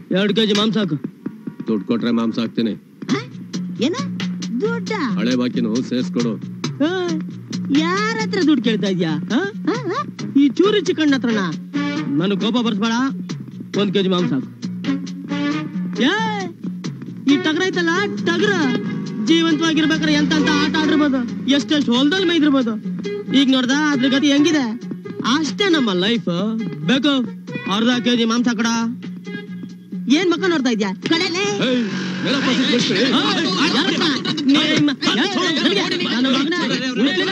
ಎರಡು ಕೆಜಿ ಮಾಂಸ ಹಾಕು ದುಡ್ಡು ಕೊಟ್ರೆ ಮಾಂಸ ಹಾಕ್ತೀನಿ ಹ? ಏನ ದುಡ್ಡ ಹಳೆ ಬಾಕಿನು ಸೇರ್ಸ್ಕೊಡು ಯಾರ ಹತ್ರ ದುಡ್ಡು ಕೇಳ್ತಾ ಇದ್ಯಾ ಆ? ಹ, ಹ? ಈ ಚೂರಿ ಚಿಕನ್ ಹತ್ರನ ನನಗೆ ಕೋಪ ಬರ್ಸ್ಬೇಡ ಒಂದ್ ಕೆಜಿ ಮಾಂಸ ಹಾಕು ಏ ಈ ಟಗರ ಐತಲ್ಲ ಟಗರ ಜೀವಂತವಾಗಿರ್ಬೇಕಾದ್ರೆ ಎಂತ ಅಂತ ಆಟ ಆಡಿರ್ಬೋದು ಎಷ್ಟೆಷ್ಟು ಹೊಲದಲ್ಲಿ ಮೈದಿರ್ಬೋದು ಈಗ ನೋಡ್ದ ಅದ್ರ ಗತಿ ಹೆಂಗಿದೆ ಅಷ್ಟೇ ನಮ್ಮ ಲೈಫ್ ಬೇಕು ಅರ್ಧ ಕೆಜಿ ಮಾಂಸ ಕಡ ಏನ್ ಮಕ್ಕ ನೋಡ್ತಾ ಇದ್ಯಾ ಕಡೆಲೆ ಏಯ್, ಏನಪ್ಪ ಸಿಕ್ಬಿಟ್ರಿ? ಏ, ಯಾರಪ್ಪ? ನಿಮ್ಮ- ಏ, ನನ್ನ ಮಗನೇ,